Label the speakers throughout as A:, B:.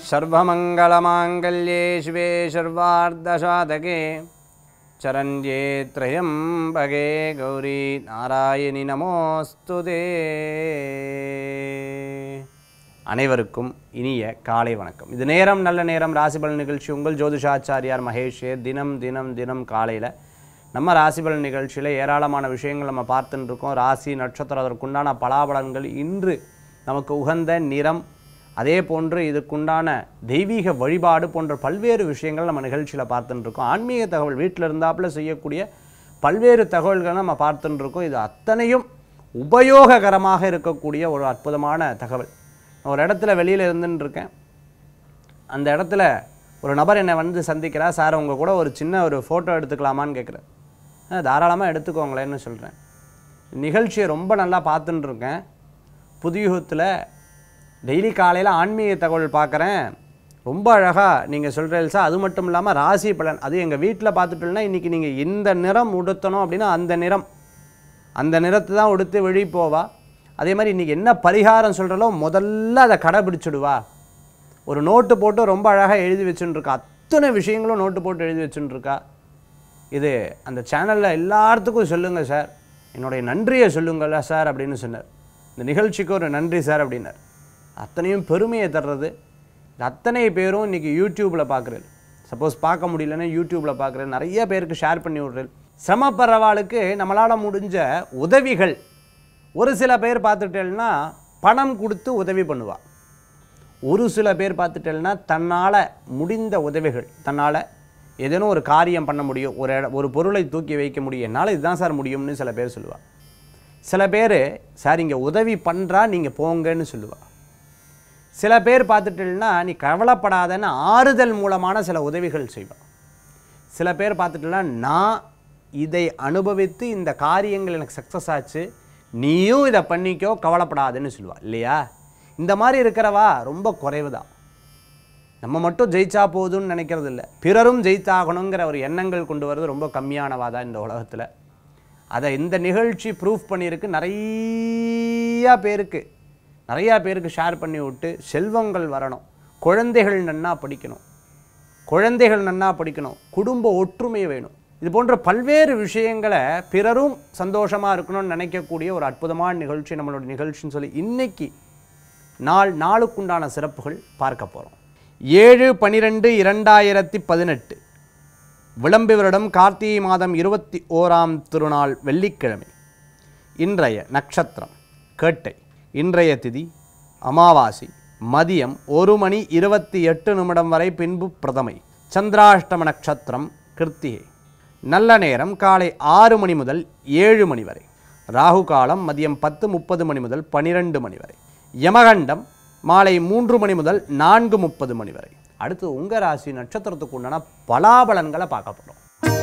A: सर्वमङ्गलमाङ्गल्ये शिवे सर्वार्धसाधके चरण्ये त्र्यम्बके गौरी நாராயணி நமோஸ்துதே அனைவருக்கும் இனிய காலை வணக்கம் இது நேரம் நல்ல நேரம் ராசிபலன் நிகழ்ச்சி உங்கள் ஜோதிஷாச்சாரியார் மகேஷே தினம் தினம் தினம் காலையில் நம்ம ராசிபலன் நிகழ்ச்சியில் ஏராளமான விஷயங்கள் நம்ம பார்த்துட்டு இருக்கோம் ராசி நட்சத்திரம் அதற்குண்டான பலாபலன்கள் இன்று நமக்கு உகந்த நிறம் அதே போன்று இதுக்குண்டான தெய்வீக வழிபாடு போன்ற பல்வேறு விஷயங்கள் நம்ம நிகழ்ச்சியில் பார்த்துட்டு இருக்கோம் ஆன்மீக தகவல் வீட்டில் இருந்தாப்புல செய்யக்கூடிய பல்வேறு தகவல்களை நம்ம பார்த்துட்டு இருக்கோம் இது அத்தனையும் உபயோககரமாக இருக்கக்கூடிய ஒரு அற்புதமான தகவல் நான் ஒரு இடத்துல வெளியில் இருந்துன்னு இருக்கேன் அந்த இடத்துல ஒரு நபர் என்னை வந்து சந்திக்கிறா சார் உங்கள் கூட ஒரு சின்ன ஒரு ஃபோட்டோ எடுத்துக்கலாமான்னு கேட்குறேன் "ஆ, தாராளமாக எடுத்துக்கோங்களேன்னு சொல்கிறேன் நிகழ்ச்சியை ரொம்ப நல்லா பார்த்துட்டு இருக்கேன் புதியுகத்தில் டெய்லி காலையில் ஆன்மீக தகவல் பார்க்குறேன் ரொம்ப அழகாக நீங்கள் சொல்கிறீங்க சார் அது மட்டும் இல்லாமல் ராசி பலன் அது எங்கள் வீட்டில் பார்த்துட்டோம்னா இன்றைக்கி நீங்கள் இந்த நிறம் உடுத்தணும் அப்படின்னா அந்த நிறம் அந்த நிறத்தை தான் உடுத்து வெளி போவா அதே மாதிரி இன்றைக்கி என்ன பரிகாரம் சொல்கிறலோ முதல்ல அதை கடைபிடிச்சிடுவா ஒரு நோட்டு போட்டு ரொம்ப அழகாக எழுதி வச்சுன்னு இருக்கா அத்தனை விஷயங்களும் நோட்டு போட்டு எழுதி வச்சுன்னு இருக்கா இது அந்த சேனலில் எல்லாத்துக்கும் சொல்லுங்கள் சார் என்னுடைய நன்றியை சொல்லுங்களா சார் அப்படின்னு சொன்னார் இந்த நிகழ்ச்சிக்கு ஒரு நன்றி சார் அப்படின்னார் அத்தனையும் பெருமையை தர்றது இது அத்தனை பேரும் இன்றைக்கி யூடியூப்பில் பார்க்குறது சப்போஸ் பார்க்க முடியலன்னா யூடியூப்பில் பார்க்குறது நிறைய பேருக்கு ஷேர் பண்ணி விட்றது சிரமப்படுறவாளுக்கு நம்மளால் முடிஞ்ச உதவிகள் ஒரு சில பேர் பார்த்துட்டேன்னா பணம் கொடுத்து உதவி பண்ணுவா ஒரு சில பேர் பார்த்துட்டேன்னா தன்னால் முடிந்த உதவிகள் தன்னால் ஏதேனும் ஒரு காரியம் பண்ண முடியும் ஒரு இட ஒரு பொருளை தூக்கி வைக்க முடியும் என்னால் இதுதான் சார் முடியும்னு சில பேர் சொல்லுவா சில பேர் சார் இங்கே உதவி பண்ணுறா நீங்கள் போங்கன்னு சொல்லுவா சில பேர் பார்த்துட்டேன்னா நீ கவலைப்படாதன்னு ஆறுதல் மூலமான சில உதவிகள் செய்வா சில பேர் பார்த்துட்டேன்னா நான் இதை அனுபவித்து இந்த காரியங்கள் எனக்கு சக்ஸஸ் ஆச்சு நீயும் இதை பண்ணிக்கோ கவலைப்படாதுன்னு சொல்லுவா இல்லையா இந்த மாதிரி இருக்கிறவா ரொம்ப குறைவு தான் நம்ம மட்டும் ஜெயிச்சா போதும்னு நினைக்கிறது இல்லை பிறரும் ஜெயித்தாகணுங்கிற ஒரு எண்ணங்கள் கொண்டு வரது ரொம்ப கம்மியானவா தான் இந்த உலகத்தில் அதை இந்த நிகழ்ச்சி ப்ரூஃப் பண்ணியிருக்கு நிறையா பேருக்கு நிறையா பேருக்கு ஷேர் பண்ணி விட்டு செல்வங்கள் வரணும் குழந்தைகள் நன்னா படிக்கணும் குழந்தைகள் நன்னா படிக்கணும் குடும்ப ஒற்றுமை வேணும் இது போன்ற பல்வேறு விஷயங்களை பிறரும் சந்தோஷமாக இருக்கணும்னு நினைக்கக்கூடிய ஒரு அற்புதமான நிகழ்ச்சி நம்மளோட நிகழ்ச்சின்னு சொல்லி இன்னைக்கு நாள் நாளுக்குண்டான சிறப்புகள் பார்க்க போகிறோம் ஏழு பனிரெண்டு இரண்டாயிரத்தி பதினெட்டு விளம்பி வருடம் கார்த்திகை மாதம் இருபத்தி ஓராம் திருநாள் வெள்ளிக்கிழமை இன்றைய நட்சத்திரம் கேட்டை இன்றைய திதி அமாவாசை மதியம் ஒரு மணி இருபத்தி எட்டு நிமிடம் வரை பின்பு பிரதமை சந்திராஷ்டம நட்சத்திரம் கிருத்திகை நல்ல நேரம் காலை ஆறு மணி முதல் ஏழு மணி வரை ராகு காலம் மதியம் பத்து முப்பது மணி முதல் பனிரெண்டு மணி வரை யமகண்டம் மாலை மூன்று மணி முதல் நான்கு முப்பது மணி வரை அடுத்து உங்கள் ராசி நட்சத்திரத்துக்கு உண்டான பலாபலன்களை பார்க்க போகிறோம்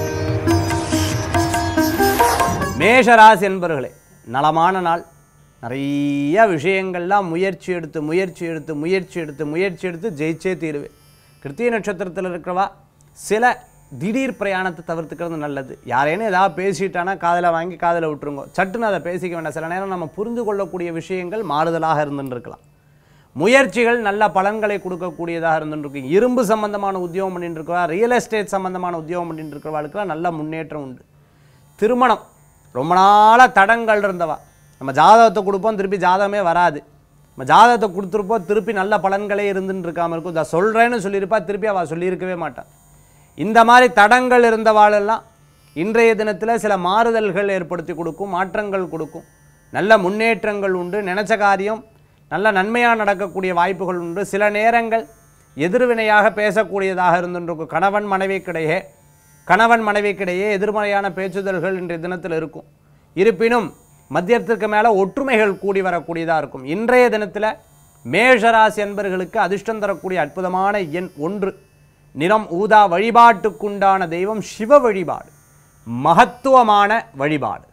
A: மேஷராசி என்பவர்களே நலமான நாள் நிறைய விஷயங்கள்லாம் முயற்சி எடுத்து முயற்சி எடுத்து முயற்சி எடுத்து முயற்சி எடுத்து ஜெயிச்சே தீருவேன் கிருத்திய நட்சத்திரத்தில் இருக்கிறவா சில திடீர் பிரயாணத்தை தவிர்த்துக்கிறது நல்லது யாரேனும் ஏதாவது பேசிட்டானா காதில் வாங்கி காதில் விட்டுருங்க சட்டுன்னு அதை பேசிக்க வேண்டாம் சில நேரம் நம்ம புரிந்து கொள்ளக்கூடிய விஷயங்கள் மாறுதலாக இருந்துன்னு இருக்கலாம் முயற்சிகள் நல்ல பலன்களை கொடுக்கக்கூடியதாக இருந்துருக்கு இரும்பு சம்பந்தமான உத்தியோகம் பண்ணிட்டு இருக்கவா ரியல் எஸ்டேட் சம்பந்தமான உத்தியோகம் பண்ணிட்டு இருக்கிறவாளுக்கெல்லாம் நல்ல முன்னேற்றம் உண்டு திருமணம் ரொம்ப நாளாக தடங்கள் இருந்தவா நம்ம ஜாதகத்தை கொடுப்போம் திருப்பி ஜாதகமே வராது நம்ம ஜாதகத்தை கொடுத்துருப்போம் திருப்பி நல்ல பலன்களே இருந்துன்னு இருக்காமல் இருக்கும் இதை சொல்கிறேன்னு சொல்லியிருப்பா திருப்பி அவள் சொல்லியிருக்கவே மாட்டான் இந்த மாதிரி தடங்கள் இருந்தவாளெல்லாம் இன்றைய தினத்தில் சில மாறுதல்கள் ஏற்படுத்தி கொடுக்கும் மாற்றங்கள் கொடுக்கும் நல்ல முன்னேற்றங்கள் உண்டு நினச்ச காரியம் நல்ல நன்மையாக நடக்கக்கூடிய வாய்ப்புகள் உண்டு சில நேரங்கள் எதிர்வினையாக பேசக்கூடியதாக இருந்துருக்கும் கணவன் மனைவிக்கிடையே கணவன் மனைவிக்கிடையே எதிர்மறையான பேச்சுதல்கள் இன்றைய தினத்தில் இருக்கும் இருப்பினும் மத்தியத்திற்கு மேலே ஒற்றுமைகள் கூடி வரக்கூடியதாக இருக்கும் இன்றைய தினத்தில் மேஷராசி என்பர்களுக்கு அதிர்ஷ்டம் தரக்கூடிய அற்புதமான எண் ஒன்று நிறம் ஊதா வழிபாட்டுக்குண்டான தெய்வம் சிவ வழிபாடு மகத்துவமான வழிபாடு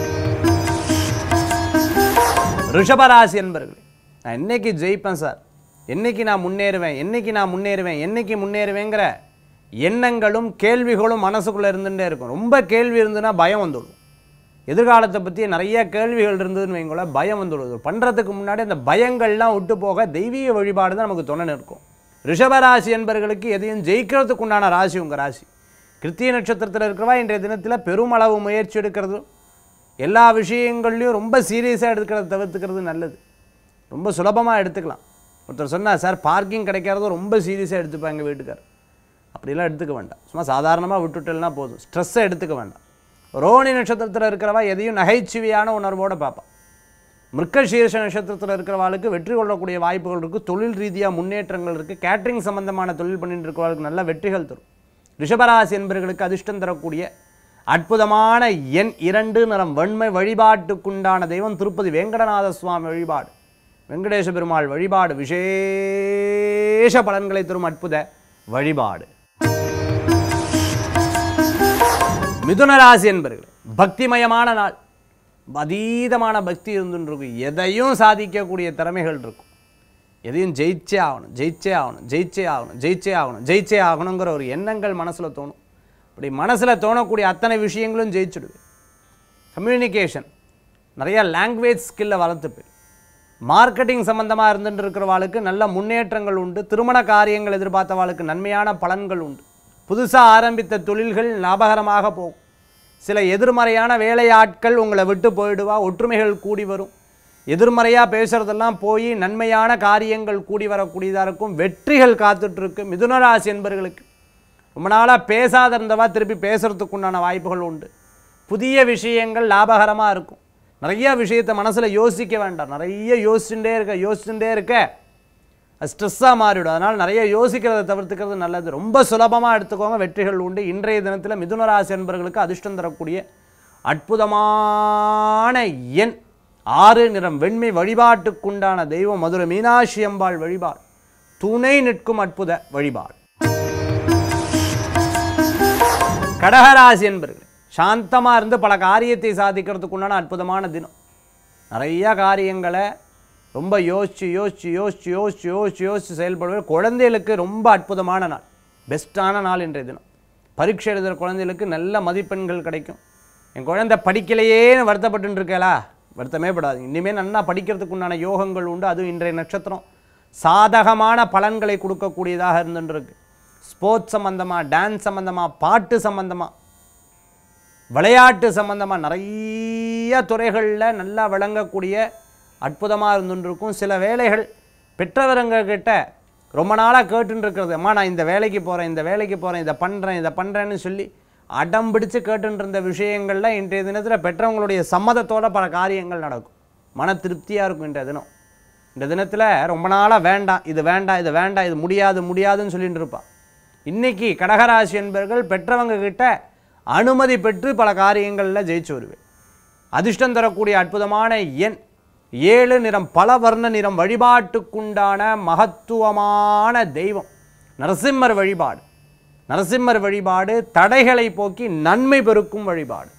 A: ரிஷபராசி என்பர்களே நான் என்னைக்கு ஜெயிப்பேன் சார் என்னைக்கு நான் முன்னேறுவேன் என்னைக்கு நான் முன்னேறுவேன் என்னைக்கு முன்னேறுவேங்கிற எண்ணங்களும் கேள்விகளும் மனசுக்குள்ளே இருந்துகிட்டே இருக்கும் ரொம்ப கேள்வி இருந்துன்னா பயம் வந்துடும் எதிர்காலத்தை பற்றி நிறைய கேள்விகள் இருந்ததுன்னு வைங்களேன் பயம் வந்துடுது பண்ணுறதுக்கு முன்னாடி அந்த பயங்கள்லாம் விட்டு போக தெய்வீக வழிபாடு தான் நமக்கு துணை இருக்கும் ரிஷபராசி என்பர்களுக்கு எதையும் ஜெயிக்கிறதுக்கு உண்டான ராசி உங்கள் ராசி கிருத்திய நட்சத்திரத்தில் இருக்கிறவா இன்றைய தினத்தில் பெருமளவு முயற்சி எடுக்கிறதும் எல்லா விஷயங்கள்லையும் ரொம்ப சீரியஸாக எடுக்கிறத தவிர்த்துக்கிறது நல்லது ரொம்ப சுலபமாக எடுத்துக்கலாம் ஒருத்தர் சொன்னார் சார் பார்க்கிங் கிடைக்கிறதும் ரொம்ப சீரியஸாக எடுத்துப்பாங்க வீட்டுக்கார் அப்படிலாம் எடுத்துக்க வேண்டாம் சும்மா சாதாரணமாக விட்டுட்டேன்னா போதும் ஸ்ட்ரெஸ்ஸை எடுத்துக்க வேண்டாம் ரோனி நட்சத்திரத்தில் இருக்கிறவா எதையும் நகைச்சுவையான உணர்வோடு பார்ப்பான் மிருக்கசீர்ஷ நட்சத்திரத்தில் இருக்கிறவாளுக்கு வெற்றி கொள்ளக்கூடிய வாய்ப்புகள் இருக்குது தொழில் ரீதியாக முன்னேற்றங்கள் இருக்குது கேட்ரிங் சம்பந்தமான தொழில் பண்ணிட்டு இருக்கிறவளுக்கு நல்ல வெற்றிகள் தரும் ரிஷபராசி என்பவர்களுக்கு அதிர்ஷ்டம் தரக்கூடிய அற்புதமான எண் இரண்டு நிறம் வெண்மை வழிபாட்டுக்குண்டான தெய்வம் திருப்பதி வெங்கடநாத சுவாமி வழிபாடு வெங்கடேச பெருமாள் வழிபாடு விசேஷ பலன்களை தரும் அற்புத வழிபாடு மிதுன ராசி என்பர்களே பக்திமயமான நாள் அதீதமான பக்தி இருந்துன்னு இருக்கும் எதையும் சாதிக்கக்கூடிய திறமைகள் இருக்கும் எதையும் ஜெயிச்சே ஆகணும் ஜெயிச்சே ஆகணும் ஜெயிச்சே ஆகணும் ஜெயிச்சே ஆகணும் ஜெயிச்சே ஆகணுங்கிற ஒரு எண்ணங்கள் மனசில் தோணும் அப்படி மனசில் தோணக்கூடிய அத்தனை விஷயங்களும் ஜெயிச்சுடுது கம்யூனிகேஷன் நிறைய லாங்குவேஜ் ஸ்கில்லை வளர்த்துப்பேன் மார்க்கெட்டிங் சம்மந்தமாக இருந்துட்டு இருக்கிறவாளுக்கு நல்ல முன்னேற்றங்கள் உண்டு திருமண காரியங்கள் எதிர்பார்த்தவாளுக்கு நன்மையான பலன்கள் உண்டு புதுசாக ஆரம்பித்த தொழில்கள் லாபகரமாக போகும் சில எதிர்மறையான வேலையாட்கள் உங்களை விட்டு போயிடுவா ஒற்றுமைகள் கூடி வரும் எதிர்மறையாக பேசுகிறதெல்லாம் போய் நன்மையான காரியங்கள் கூடி வரக்கூடியதாக இருக்கும் வெற்றிகள் காத்துட்ருக்கு மிதுனராசி என்பவர்களுக்கு ரொம்ப நாளாக பேசாத இருந்தவா திருப்பி பேசுகிறதுக்கு உண்டான வாய்ப்புகள் உண்டு புதிய விஷயங்கள் லாபகரமாக இருக்கும் நிறைய விஷயத்தை மனசில் யோசிக்க வேண்டாம் நிறைய யோசிச்சுட்டே இருக்க யோசிச்சுட்டே இருக்க அது ஸ்ட்ரெஸ்ஸாக மாறிவிடும் அதனால் நிறைய யோசிக்கிறதை தவிர்த்துக்கிறது நல்லது ரொம்ப சுலபமாக எடுத்துக்கோங்க வெற்றிகள் உண்டு இன்றைய தினத்தில் மிதுன ராசி என்பவர்களுக்கு அதிர்ஷ்டம் தரக்கூடிய அற்புதமான எண் ஆறு நிறம் வெண்மை வழிபாட்டுக்குண்டான தெய்வம் மதுரை மீனாட்சி அம்பாள் வழிபாடு துணை நிற்கும் அற்புத வழிபாடு கடகராசி என்பர்கள் சாந்தமாக இருந்து பல காரியத்தை சாதிக்கிறதுக்குண்டான அற்புதமான தினம் நிறைய காரியங்களை ரொம்ப யோசிச்சு யோசிச்சு யோசிச்சு யோசிச்சு யோசிச்சு யோசிச்சு செயல்படுவது குழந்தைகளுக்கு ரொம்ப அற்புதமான நாள் பெஸ்ட்டான நாள் இன்றைய தினம் பரீட்சை எழுதுகிற குழந்தைகளுக்கு நல்ல மதிப்பெண்கள் கிடைக்கும் என் குழந்தை படிக்கலையேன்னு வருத்தப்பட்டு இருக்கலா வருத்தமே படாது இனிமேல் நன்னா படிக்கிறதுக்கு உண்டான யோகங்கள் உண்டு அதுவும் இன்றைய நட்சத்திரம் சாதகமான பலன்களை கொடுக்கக்கூடியதாக இருந்துருக்கு ஸ்போர்ட்ஸ் சம்மந்தமாக டான்ஸ் சம்மந்தமாக பாட்டு சம்மந்தமாக விளையாட்டு சம்மந்தமாக நிறைய துறைகளில் நல்லா விளங்கக்கூடிய அற்புதமாக இருந்துருக்கும் சில வேலைகள் பெற்றவருங்க கிட்ட ரொம்ப நாளாக கேட்டுன்னு இருக்கிறது அம்மா நான் இந்த வேலைக்கு போகிறேன் இந்த வேலைக்கு போகிறேன் இதை பண்ணுறேன் இதை பண்ணுறேன்னு சொல்லி அடம் பிடிச்சு கேட்டுன்னு இருந்த விஷயங்களில் இன்றைய தினத்தில் பெற்றவங்களுடைய சம்மதத்தோட பல காரியங்கள் நடக்கும் மன திருப்தியாக இருக்கும் இன்றைய தினம் இந்த தினத்தில் ரொம்ப நாளாக வேண்டாம் இது வேண்டாம் இது வேண்டாம் இது முடியாது முடியாதுன்னு சொல்லிட்டு இருப்பா இன்னைக்கு கடகராசி என்பவர்கள் பெற்றவங்க கிட்ட அனுமதி பெற்று பல காரியங்களில் ஜெயிச்சு வருவேன் அதிர்ஷ்டம் தரக்கூடிய அற்புதமான எண் ஏழு நிறம் பல வர்ண நிறம் வழிபாட்டுக்குண்டான மகத்துவமான தெய்வம் நரசிம்மர் வழிபாடு நரசிம்மர் வழிபாடு தடைகளை போக்கி நன்மை பெருக்கும் வழிபாடு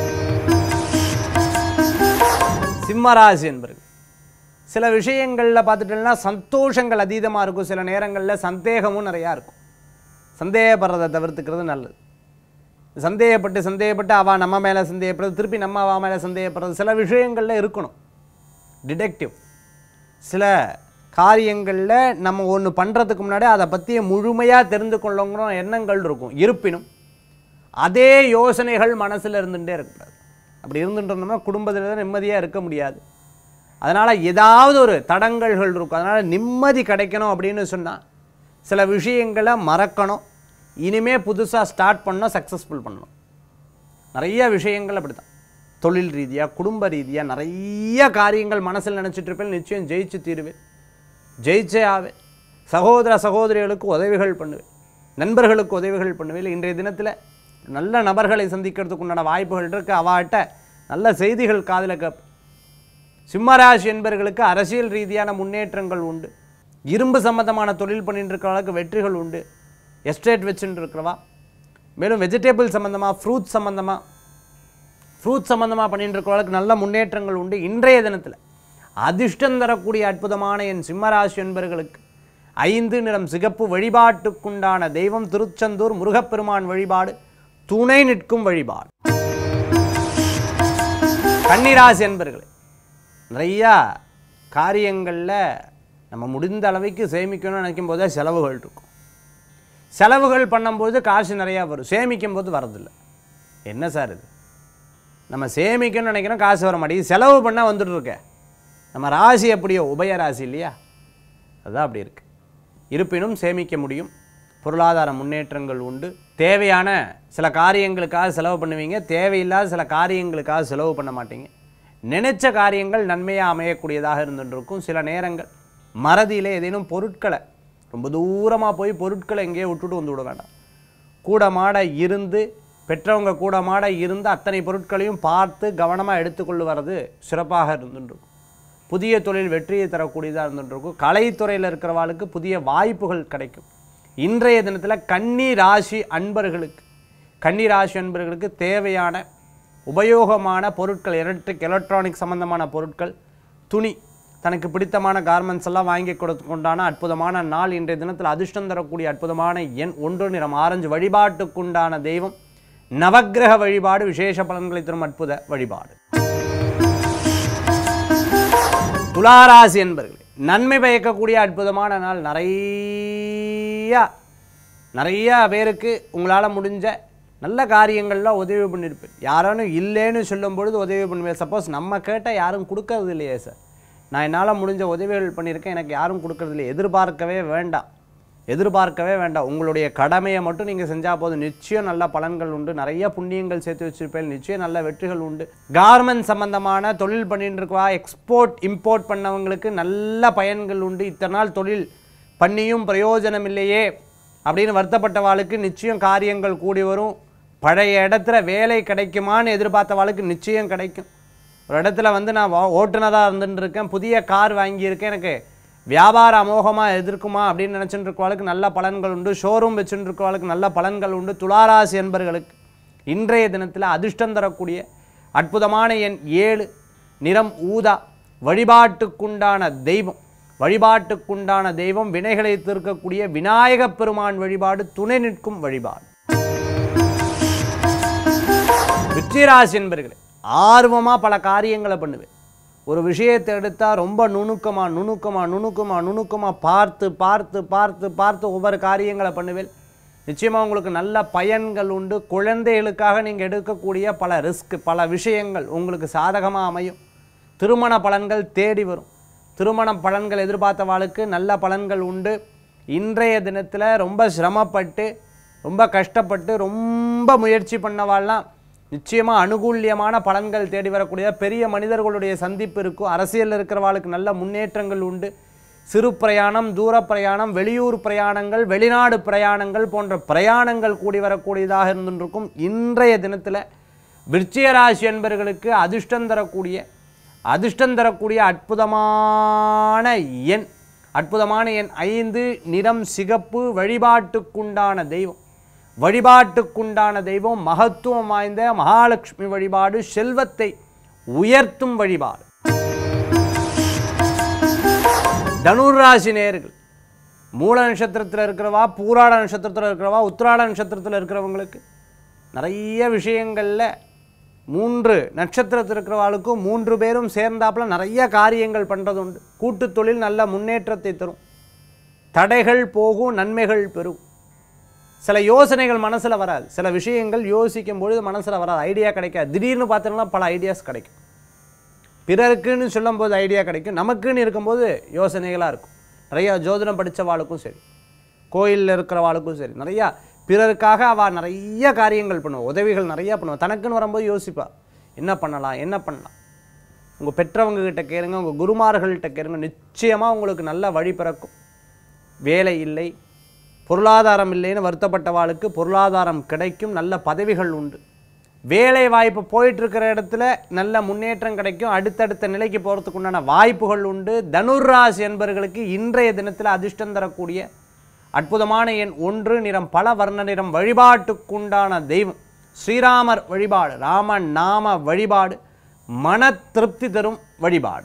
A: சிம்மராசி என்பர்கள் சில விஷயங்களில் பார்த்துட்டோம்னா சந்தோஷங்கள் அதிகமாக இருக்கும் சில நேரங்களில் சந்தேகமும் நிறையா இருக்கும் சந்தேகப்படுறதை தவிர்த்துக்கிறது நல்லது சந்தேகப்பட்டு சந்தேகப்பட்டு அவள் நம்ம மேலே சந்தேகப்படுறது திருப்பி நம்ம அவள் மேலே சந்தேகப்படுறது சில விஷயங்களில் இருக்கணும் டிடெக்டிவ் சில காரியங்களில் நம்ம ஒன்று பண்ணுறதுக்கு முன்னாடி அதை பற்றிய முழுமையாக தெரிந்து கொள்ளங்கிற எண்ணங்கள் இருக்கும் இருப்பினும் அதே யோசனைகள் மனசில் இருந்துகிட்டே இருக்கக்கூடாது அப்படி இருந்துட்டு இருந்தோம்னா குடும்பத்தில் நிம்மதியாக இருக்க முடியாது அதனால் ஏதாவது ஒரு தடங்கல்கள் இருக்கும் அதனால் நிம்மதி கிடைக்கணும் அப்படின்னு சொன்னால் சில விஷயங்களை மறக்கணும் இனிமே புதுசாக ஸ்டார்ட் பண்ணணும் சக்ஸஸ்ஃபுல் பண்ணணும் நிறைய விஷயங்கள் அப்படி தான் தொழில் ரீதியாக குடும்ப ரீதியாக நிறைய காரியங்கள் மனசில் நினச்சிட்டு இருப்பேன் நிச்சயம் ஜெயிச்சு தீருவேன் ஜெயிச்சே ஆவேன் சகோதர சகோதரிகளுக்கு உதவிகள் பண்ணுவேன் நண்பர்களுக்கு உதவிகள் பண்ணுவேன் இன்றைய தினத்தில் நல்ல நபர்களை சந்திக்கிறதுக்கு உண்டான வாய்ப்புகள் இருக்குது அவாட்ட நல்ல செய்திகள் காதில் கேட்பேன் சிம்மராசி என்பவர்களுக்கு அரசியல் ரீதியான முன்னேற்றங்கள் உண்டு இரும்பு சம்பந்தமான தொழில் பண்ணிட்டு இருக்கிறவங்களுக்கு வெற்றிகள் உண்டு எஸ்டேட் வச்சுட்டு இருக்கிறவா மேலும் வெஜிடபிள் சம்மந்தமாக ஃப்ரூட்ஸ் சம்மந்தமாக ஃப்ரூட் சம்மந்தமாக பண்ணிட்டு இருக்கிறவங்களுக்கு நல்ல முன்னேற்றங்கள் உண்டு இன்றைய தினத்தில் அதிர்ஷ்டம் தரக்கூடிய அற்புதமான என் சிம்மராசி என்பவர்களுக்கு ஐந்து நிறம் சிகப்பு வழிபாட்டுக்குண்டான தெய்வம் திருச்செந்தூர் முருகப்பெருமான் வழிபாடு துணை நிற்கும் வழிபாடு கன்னிராசி என்பர்களே நிறையா காரியங்களில் நம்ம முடிந்த அளவுக்கு சேமிக்கணும்னு நினைக்கும் போதே செலவுகள் இருக்கும் செலவுகள் பண்ணும்போது காசு நிறையா வரும் சேமிக்கும் போது வரதில்லை என்ன சார் இது நம்ம சேமிக்கணும்னு நினைக்கிறோம் காசு வர மாட்டேங்குது செலவு பண்ணால் வந்துட்டு இருக்க நம்ம ராசி எப்படியோ உபய ராசி இல்லையா அதுதான் அப்படி இருக்கு இருப்பினும் சேமிக்க முடியும் பொருளாதார முன்னேற்றங்கள் உண்டு தேவையான சில காரியங்களுக்காக செலவு பண்ணுவீங்க தேவையில்லாத சில காரியங்களுக்காக செலவு பண்ண மாட்டீங்க நினைச்ச காரியங்கள் நன்மையாக அமையக்கூடியதாக இருந்துட்டு இருக்கும் சில நேரங்கள் மறதியில் ஏதேனும் பொருட்களை ரொம்ப தூரமாக போய் பொருட்களை எங்கேயோ விட்டுட்டு வந்து விட வேண்டாம் கூட மாட இருந்து பெற்றவங்க கூட மாட இருந்து அத்தனை பொருட்களையும் பார்த்து கவனமாக எடுத்துக்கொண்டு வர்றது சிறப்பாக இருந்துருக்கும் புதிய தொழில் வெற்றியை தரக்கூடியதாக இருந்துருக்கும் கலைத்துறையில் இருக்கிறவாளுக்கு புதிய வாய்ப்புகள் கிடைக்கும் இன்றைய தினத்தில் கன்னி ராசி அன்பர்களுக்கு கன்னி ராசி அன்பர்களுக்கு தேவையான உபயோகமான பொருட்கள் எலக்ட்ரிக் எலக்ட்ரானிக் சம்பந்தமான பொருட்கள் துணி தனக்கு பிடித்தமான கார்மெண்ட்ஸ் எல்லாம் வாங்கி கொடுத்துக்கொண்டான அற்புதமான நாள் இன்றைய தினத்தில் அதிர்ஷ்டம் தரக்கூடிய அற்புதமான எண் ஒன்று நிறம் ஆரஞ்சு வழிபாட்டுக்குண்டான தெய்வம் நவக்கிரக வழிபாடு விசேஷ பலன்களை தரும் அற்புத வழிபாடு துளாராசி என்பர்களே நன்மை பயக்கக்கூடிய அற்புதமான நாள் நிறையா நிறையா பேருக்கு உங்களால் முடிஞ்ச நல்ல காரியங்கள்லாம் உதவி பண்ணியிருப்பேன் யாரானும் இல்லைன்னு சொல்லும் பொழுது உதவி பண்ணுவேன் சப்போஸ் நம்ம கேட்டால் யாரும் கொடுக்கறது இல்லையே சார் நான் என்னால் முடிஞ்ச உதவிகள் பண்ணியிருக்கேன் எனக்கு யாரும் கொடுக்கறது இல்லையே எதிர்பார்க்கவே வேண்டாம் எதிர்பார்க்கவே வேண்டாம் உங்களுடைய கடமையை மட்டும் நீங்கள் செஞ்சால் போதும் நிச்சயம் நல்ல பலன்கள் உண்டு நிறைய புண்ணியங்கள் சேர்த்து வச்சிருப்பேன் நிச்சயம் நல்ல வெற்றிகள் உண்டு கார்மெண்ட் சம்பந்தமான தொழில் பண்ணிட்டு இருக்கவா எக்ஸ்போர்ட் இம்போர்ட் பண்ணவங்களுக்கு நல்ல பயன்கள் உண்டு இத்தனை நாள் தொழில் பண்ணியும் பிரயோஜனம் இல்லையே அப்படின்னு வருத்தப்பட்டவாளுக்கு நிச்சயம் காரியங்கள் கூடி வரும் பழைய இடத்துல வேலை கிடைக்குமான்னு எதிர்பார்த்தவாளுக்கு நிச்சயம் கிடைக்கும் ஒரு இடத்துல வந்து நான் வா- ஓட்டுநராக இருந்துட்டு இருக்கேன் புதிய கார் வாங்கியிருக்கேன் எனக்கு வியாபார அமோகமாக எதிர்க்குமா அப்படின்னு நினச்சிட்டு இருக்கவாளுக்கு நல்ல பலன்கள் உண்டு ஷோரூம் வச்சுட்டு இருக்கவாளுக்கு நல்ல பலன்கள் உண்டு துளாராசி என்பர்களுக்கு இன்றைய தினத்தில் அதிர்ஷ்டம் தரக்கூடிய அற்புதமான எண் ஏழு நிறம் ஊதா வழிபாட்டுக்குண்டான தெய்வம் வழிபாட்டுக்குண்டான தெய்வம் வினைகளை தீர்க்கக்கூடிய விநாயகப் பெருமான் வழிபாடு துணை நிற்கும் வழிபாடு விருச்சிகராசி என்பர்களே ஆர்வமாக பல காரியங்களை பண்ணுவேன் ஒரு விஷயத்தை எடுத்தால் ரொம்ப நுணுக்கமாக நுணுக்கமாக நுணுக்கமாக நுணுக்கமாக பார்த்து பார்த்து பார்த்து பார்த்து ஒவ்வொரு காரியங்களை பண்ணுவேன் நிச்சயமாக உங்களுக்கு நல்ல பயன்கள் உண்டு குழந்தைகளுக்காக நீங்கள் எடுக்கக்கூடிய பல ரிஸ்க் பல விஷயங்கள் உங்களுக்கு சாதகமாக அமையும் திருமண பலன்கள் தேடி வரும் திருமண பலன்கள் எதிர்பார்த்தவாளுக்கு நல்ல பலன்கள் உண்டு இன்றைய தினத்தில் ரொம்ப சிரமப்பட்டு ரொம்ப கஷ்டப்பட்டு ரொம்ப முயற்சி பண்ணவாள்லாம் நிச்சயமாக அனுகூல்யமான பலன்கள் தேடி வரக்கூடிய பெரிய மனிதர்களுடைய சந்திப்பு இருக்கும் அரசியலில் இருக்கிறவாளுக்கு நல்ல முன்னேற்றங்கள் உண்டு சிறு பிரயாணம் தூர பிரயாணம் வெளியூர் பிரயாணங்கள் வெளிநாடு பிரயாணங்கள் போன்ற பிரயாணங்கள் கூடி வரக்கூடியதாக இருந்துருக்கும் இன்றைய தினத்தில் விருச்சிகராசி என்பர்களுக்கு அதிர்ஷ்டம் தரக்கூடிய அதிர்ஷ்டம் தரக்கூடிய அற்புதமான எண் அற்புதமான எண் ஐந்து நிறம் சிகப்பு வழிபாட்டுக்குண்டான தெய்வம் வழிபாட்டுக்குண்டான தெய்வம் மகத்துவம் வாய்ந்த மகாலட்சுமி வழிபாடு செல்வத்தை உயர்த்தும் வழிபாடு தனுராசி நேர்கள் மூல நட்சத்திரத்தில் இருக்கிறவா பூராட நட்சத்திரத்தில் இருக்கிறவா உத்திராட நட்சத்திரத்தில் இருக்கிறவங்களுக்கு நிறைய விஷயங்களில் மூன்று நட்சத்திரத்தில் இருக்கிறவாளுக்கும் மூன்று பேரும் சேர்ந்தாப்புல நிறைய காரியங்கள் பண்ணுறது உண்டு கூட்டுத் தொழில் நல்ல முன்னேற்றத்தை தரும் தடைகள் போகும் நன்மைகள் பெறும் சில யோசனைகள் மனசில் வராது சில விஷயங்கள் யோசிக்கும் பொழுது மனசில் வராது ஐடியா கிடைக்காது திடீர்னு பார்த்தோம்னா பல ஐடியாஸ் கிடைக்கும் பிறருக்குன்னு சொல்லும்போது ஐடியா கிடைக்கும் நமக்குன்னு இருக்கும்போது யோசனைகளாக இருக்கும் நிறையா ஜோதிடம் படித்தவாளுக்கும் சரி கோயிலில் இருக்கிறவாளுக்கும் சரி நிறையா பிறருக்காக அவள் நிறைய காரியங்கள் பண்ணுவா உதவிகள் நிறையா பண்ணுவா தனக்குன்னு வரும்போது யோசிப்பா என்ன பண்ணலாம் என்ன பண்ணலாம் உங்கள் பெற்றவங்க கிட்ட கேளுங்க உங்கள் குருமார்கள்ட்ட கேளுங்க நிச்சயமாக உங்களுக்கு நல்ல வழி பிறக்கும் வேலை இல்லை பொருளாதாரம் இல்லைன்னு வருத்தப்பட்டவாளுக்கு பொருளாதாரம் கிடைக்கும் நல்ல பதவிகள் உண்டு வேலை வாய்ப்பு போயிட்டு இருக்கிற இடத்துல நல்ல முன்னேற்றம் கிடைக்கும் அடுத்தடுத்த நிலைக்கு போகிறதுக்கு உண்டான வாய்ப்புகள் உண்டு தனுர்ராசி என்பவர்களுக்கு இன்றைய தினத்தில் அதிர்ஷ்டம் தரக்கூடிய அற்புதமான எண் ஒன்று நிறம் பல வர்ண நிறம் வழிபாட்டுக்குண்டான தெய்வம் ஸ்ரீராமர் வழிபாடு ராம நாம வழிபாடு மன திருப்தி தரும் வழிபாடு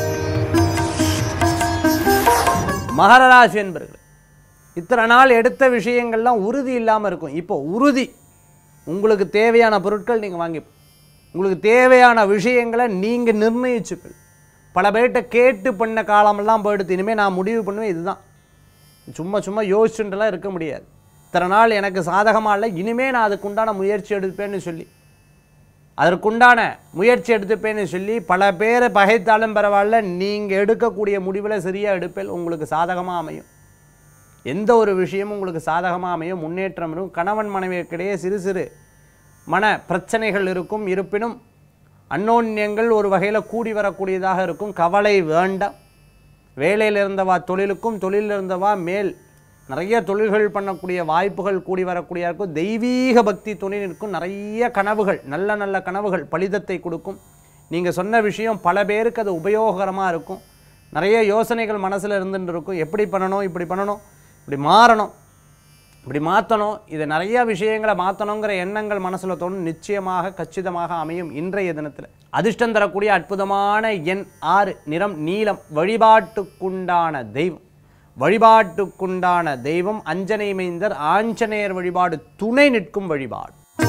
A: மகர ராசி என்பர்கள் இத்தனை நாள் எடுத்த விஷயங்கள்லாம் உறுதி இல்லாமல் இருக்கும் இப்போ உறுதி உங்களுக்கு தேவையான பொருட்கள் நீங்கள் வாங்கி உங்களுக்கு தேவையான விஷயங்களை நீங்கள் நிர்ணயிச்சுக்கள் பல பேர்கிட்ட கேட்டு பண்ண காலமெல்லாம் போயிடுத்து இனிமேல் நான் முடிவு பண்ணுவேன் இதுதான் சும்மா சும்மா யோசிச்சுட்டுலாம் இருக்க முடியாது இத்தனை நாள் எனக்கு சாதகமாக இல்லை இனிமே நான் அதுக்குண்டான முயற்சி எடுப்பேன்னு சொல்லி அதற்குண்டான முயற்சி எடுத்துப்பேன்னு சொல்லி பல பேரை பகைத்தாலும் பரவாயில்ல நீங்கள் எடுக்கக்கூடிய முடிவில் சரியாக எடுப்பேன் உங்களுக்கு சாதகமாக அமையும் எந்த ஒரு விஷயமும் உங்களுக்கு சாதகமாக அமையும் முன்னேற்றம் இருக்கும் கணவன் மனைவிக்கிடையே சிறு சிறு மன பிரச்சனைகள் இருக்கும் இருப்பினும் அன்னோன்யங்கள் ஒரு வகையில் கூடி வரக்கூடியதாக இருக்கும் கவலை வேண்டாம் வேலையில் இருந்தவா தொழிலுக்கும் தொழிலில் இருந்தவா மேல் நிறைய தொழில்கள் பண்ணக்கூடிய வாய்ப்புகள் கூடி வரக்கூடிய இருக்கும் தெய்வீக பக்தி துணை நிற்கும் நிறைய கனவுகள் நல்ல நல்ல கனவுகள் பலிதத்தை கொடுக்கும் நீங்கள் சொன்ன விஷயம் பல பேருக்கு அது உபயோகரமாக இருக்கும் நிறைய யோசனைகள் மனசில் இருந்துட்டு இருக்கும் எப்படி பண்ணணும் இப்படி பண்ணணும் இப்படி மாறணும் இப்படி மாற்றணும் இதை நிறைய விஷயங்களை மாற்றணுங்கிற எண்ணங்கள் மனசில் தோணும் நிச்சயமாக கச்சிதமாக அமையும் இன்றைய தினத்தில் அதிர்ஷ்டம் தரக்கூடிய அற்புதமான எண் ஆறு நிறம் நீலம் வழிபாட்டுக்குண்டான தெய்வம் வழிபாட்டுக்குண்டான தெய்வம் அஞ்சனை மைந்தர் ஆஞ்சநேயர் வழிபாடு துணை நிற்கும் வழிபாடு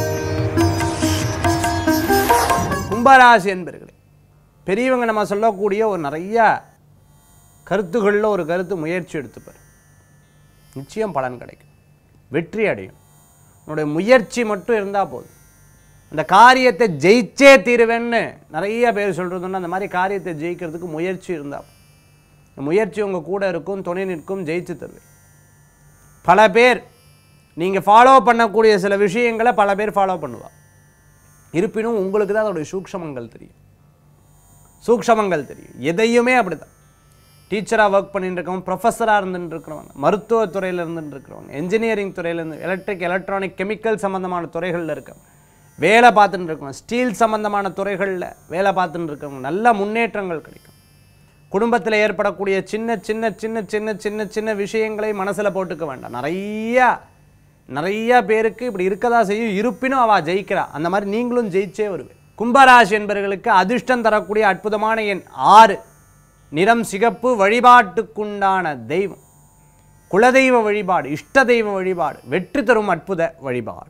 A: கும்பராசி என்பர்களே பெரியவங்க நம்ம சொல்லக்கூடிய ஒரு நிறைய கருத்துகளில் ஒரு கருத்து முயற்சி எடுத்துப்பார் நிச்சயம் பலன் கிடைக்கும் வெற்றி அடையும் உன்னுடைய முயற்சி மட்டும் இருந்தால் போதும் அந்த காரியத்தை ஜெயிச்சே தீருவேன்னு நிறைய பேர் சொல்கிறதுன்னா அந்த மாதிரி காரியத்தை ஜெயிக்கிறதுக்கு முயற்சி இருந்தால் இந்த முயற்சி உங்கள் கூட இருக்கும் துணை நிற்கும் ஜெயிச்சு தருவேன் பல பேர் நீங்கள் ஃபாலோ பண்ணக்கூடிய சில விஷயங்களை பல பேர் ஃபாலோ பண்ணுவா இருப்பினும் உங்களுக்கு தான் அதோடைய சூக்ஷமங்கள் தெரியும் சூக்ஷமங்கள் தெரியும் எதையுமே அப்படிதான் டீச்சராக ஒர்க் பண்ணிட்டு இருக்கவங்க ப்ரொஃபஸராக இருந்துட்டு இருக்கிறவங்க மருத்துவத்துறையில் இருந்துட்டு இருக்கிறவங்க என்ஜினியரிங் துறையில் இருந்து எலக்ட்ரிக் எலக்ட்ரானிக் கெமிக்கல் சம்மந்தமான துறைகளில் இருக்கவங்க வேலை பார்த்துட்டு இருக்கவங்க ஸ்டீல் சம்மந்தமான துறைகளில் வேலை பார்த்துட்டு இருக்கவங்க நல்ல முன்னேற்றங்கள் கிடைக்கும் குடும்பத்தில் ஏற்படக்கூடிய சின்ன சின்ன சின்ன சின்ன சின்ன சின்ன விஷயங்களை மனசில் போட்டுக்க வேண்டாம் நிறையா நிறைய பேருக்கு இப்படி இருக்கதா செய்யும் இருப்பினும் அவள் ஜெயிக்கிறா அந்த மாதிரி நீங்களும் ஜெயிச்சே வருவேன் கும்பராசி என்பவர்களுக்கு அதிர்ஷ்டம் தரக்கூடிய அற்புதமான எண் ஆறு நிறம் சிகப்பு வழிபாட்டுக்குண்டான தெய்வம் குலதெய்வ வழிபாடு இஷ்ட தெய்வ வழிபாடு வெற்றி தரும் அற்புத வழிபாடு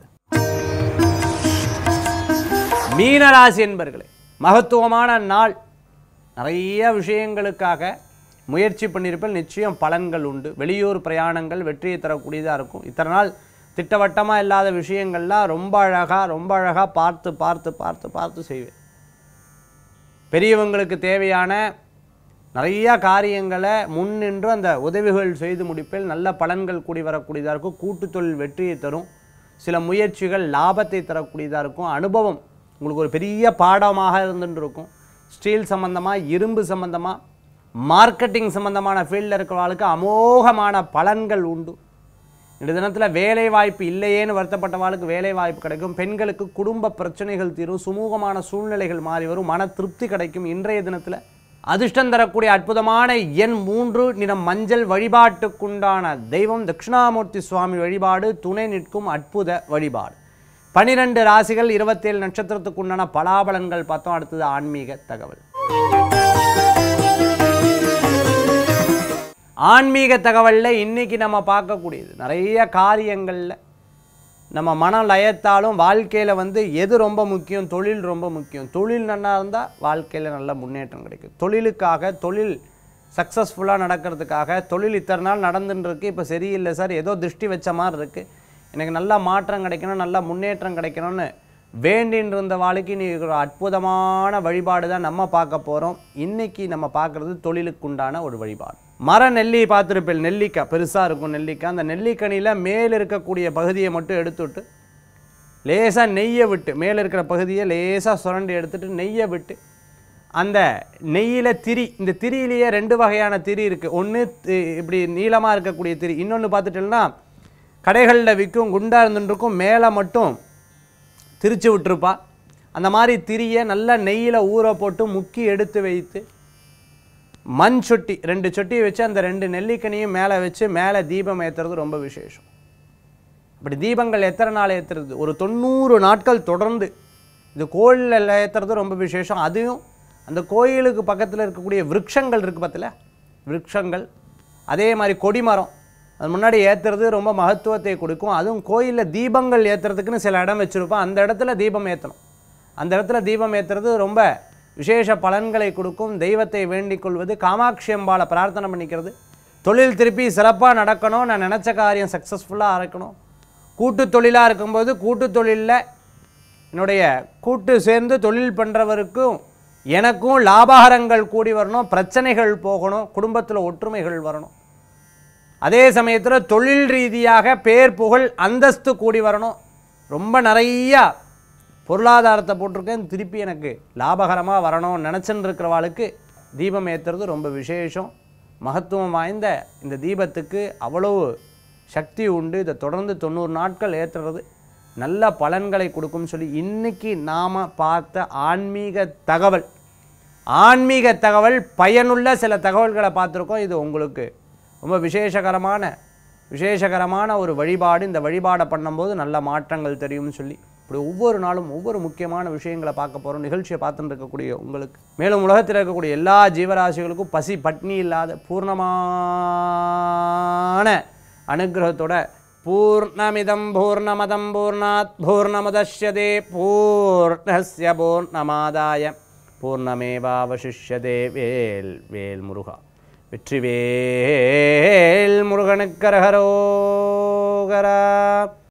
A: மீனராசி என்பர்களே மகத்துவமான நாள் நிறைய விஷயங்களுக்காக முயற்சி பண்ணியிருப்பேன் நிச்சயம் பலன்கள் உண்டு வெளியூர் பிரயாணங்கள் வெற்றியை தரக்கூடியதாக இருக்கும் இத்தனை நாள் திட்டவட்டமாக இல்லாத விஷயங்கள்லாம் ரொம்ப அழகாக ரொம்ப அழகாக பார்த்து பார்த்து பார்த்து பார்த்து செய்வேன் பெரியவங்களுக்கு தேவையான நிறைய காரியங்களை முன்னின்று அந்த உதவிகள் செய்து முடிப்பில் நல்ல பலன்கள் கூடி வரக்கூடியதாக இருக்கும் கூட்டுத் தொழில் வெற்றியை தரும் சில முயற்சிகள் லாபத்தை தரக்கூடியதாக இருக்கும் அனுபவம் உங்களுக்கு ஒரு பெரிய பாடமாக இருந்துட்டு இருக்கும் ஸ்டீல் சம்பந்தமாக இரும்பு சம்பந்தமாக மார்க்கெட்டிங் சம்பந்தமான ஃபீல்டில் இருக்கிறவர்களுக்கு அமோகமான பலன்கள் உண்டு இந்த தினத்தில் வேலை வாய்ப்பு இல்லையேன்னு வருத்தப்பட்டவாளுக்கு வேலை வாய்ப்பு கிடைக்கும் பெண்களுக்கு குடும்ப பிரச்சனைகள் தீரும் சுமூகமான சூழ்நிலைகள் மாறி வரும் மன திருப்தி கிடைக்கும் இன்றைய தினத்தில் அதிர்ஷ்டம் தரக்கூடிய அற்புதமான எண் மூன்று நிறம் மஞ்சள் வழிபாட்டுக்குண்டான தெய்வம் தட்சிணாமூர்த்தி சுவாமி வழிபாடு துணை நிற்கும் அற்புத வழிபாடு பனிரெண்டு ராசிகள் இருபத்தேழு நட்சத்திரத்துக்குண்டான பலாபலன்கள் பார்த்தோம் அடுத்தது ஆன்மீக தகவல் ஆன்மீக தகவலில் இன்னைக்கு நம்ம பார்க்கக்கூடியது நிறைய காரியங்களில் நம்ம மனம் லயத்தாலும் வாழ்க்கையில் வந்து எது ரொம்ப முக்கியம் தொழில் ரொம்ப முக்கியம் தொழில் நல்லா இருந்தால் வாழ்க்கையில் நல்ல முன்னேற்றம் கிடைக்கும் தொழிலுக்காக தொழில் சக்ஸஸ்ஃபுல்லாக நடக்கிறதுக்காக தொழில் இத்தனை நாள் நடந்துன்னு இருக்கு இப்போ சரியில்லை சார் ஏதோ திருஷ்டி வச்ச மாதிரி இருக்குது எனக்கு நல்ல மாற்றம் கிடைக்கணும் நல்ல முன்னேற்றம் கிடைக்கணும்னு வேண்டின்னு இருந்த வாழ்க்கை நீ ஒரு அற்புதமான வழிபாடு தான் நம்ம பார்க்க போகிறோம் இன்னைக்கு நம்ம பார்க்குறது தொழிலுக்குண்டான ஒரு வழிபாடு மர நெல்லி பார்த்துருப்பேன் நெல்லிக்காய் பெருசாக இருக்கும் நெல்லிக்காய் அந்த நெல்லிக்கனியில் மேல் இருக்கக்கூடிய பகுதியை மட்டும் எடுத்துவிட்டு லேசாக நெய்யை விட்டு மேலே இருக்கிற பகுதியை லேசாக சுரண்டி எடுத்துட்டு நெய்யை விட்டு அந்த நெய்யில் திரி இந்த திரியிலேயே ரெண்டு வகையான திரி இருக்குது ஒன்று இப்படி நீளமாக இருக்கக்கூடிய திரி இன்னொன்று பார்த்துட்டோம்னா கடைகளில் விற்கும் குண்டா இருந்துருக்கும் மேலே மட்டும் திரிச்சு விட்டுருப்பா அந்த மாதிரி திரியை நல்லா நெய்யில் ஊற போட்டு முக்கி எடுத்து வைத்து மண் சொட்டி ரெண்டு சொட்டியை வச்சு அந்த ரெண்டு நெல்லிக்கனியும் மேலே வச்சு மேலே தீபம் ஏற்றுறது ரொம்ப விசேஷம் அப்படி தீபங்கள் எத்தனை நாள் ஏற்றுறது ஒரு தொண்ணூறு நாட்கள் தொடர்ந்து இது கோயிலில் ஏற்றுறது ரொம்ப விசேஷம் அதையும் அந்த கோயிலுக்கு பக்கத்தில் இருக்கக்கூடிய விருட்சங்கள் இருக்குது பார்த்தல விருட்சங்கள் அதே மாதிரி கொடிமரம் அது முன்னாடி ஏற்றுறது ரொம்ப மகத்துவத்தை கொடுக்கும் அதுவும் கோயிலில் தீபங்கள் ஏற்றுறதுக்குன்னு சில இடம் வச்சுருப்போம் அந்த இடத்துல தீபம் ஏற்றணும் அந்த இடத்துல தீபம் ஏற்றுறது ரொம்ப விசேஷ பலன்களை கொடுக்கும் தெய்வத்தை வேண்டிக் கொள்வது காமாட்சி அம்பாளை பிரார்த்தனை பண்ணிக்கிறது தொழில் திருப்பி சிறப்பாக நடக்கணும் நான் நினச்ச காரியம் சக்ஸஸ்ஃபுல்லாக இருக்கணும் கூட்டு தொழிலாக இருக்கும்போது கூட்டு தொழிலில் என்னுடைய கூட்டு சேர்ந்து தொழில் பண்ணுறவருக்கும் எனக்கும் லாபாரங்கள் கூடி வரணும் பிரச்சனைகள் போகணும் குடும்பத்தில் ஒற்றுமைகள் வரணும் அதே சமயத்தில் தொழில் ரீதியாக பேர் புகழ் அந்தஸ்து கூடி வரணும் ரொம்ப நிறையா பொருளாதாரத்தை போட்டிருக்கேன் திருப்பி எனக்கு லாபகரமாக வரணும்னு நினச்சின்னு இருக்கிறவாளுக்கு தீபம் ஏற்றுறது ரொம்ப விசேஷம் மகத்துவம் வாய்ந்த இந்த தீபத்துக்கு அவ்வளவு சக்தி உண்டு இதை தொடர்ந்து தொண்ணூறு நாட்கள் ஏற்றுறது நல்ல பலன்களை கொடுக்கும்னு சொல்லி இன்னைக்கு நாம் பார்த்த ஆன்மீக தகவல் ஆன்மீக தகவல் பயனுள்ள சில தகவல்களை பார்த்துருக்கோம் இது உங்களுக்கு ரொம்ப விசேஷகரமான விசேஷகரமான ஒரு வழிபாடு இந்த வழிபாடை பண்ணும்போது நல்ல மாற்றங்கள் தெரியும்னு சொல்லி இப்படி ஒவ்வொரு நாளும் ஒவ்வொரு முக்கியமான விஷயங்களை பார்க்க போகிறோம் நிகழ்ச்சியை பார்த்துட்டு இருக்கக்கூடிய உங்களுக்கு மேலும் உலகத்தில் இருக்கக்கூடிய எல்லா ஜீவராசிகளுக்கும் பசி பட்னி இல்லாத பூர்ணமான அனுகிரகத்தோட பூர்ணமிதம் பூர்ணமதம் பூர்ணாத் பூர்ணமுதஷ்யதே பூர்ணஸ்ய பூர்ணமாதாய பூர்ணமேவாவசிஷ்யதே வேல் வேல் முருகா வெற்றிவேல் முருகனுக்கரகரோகரா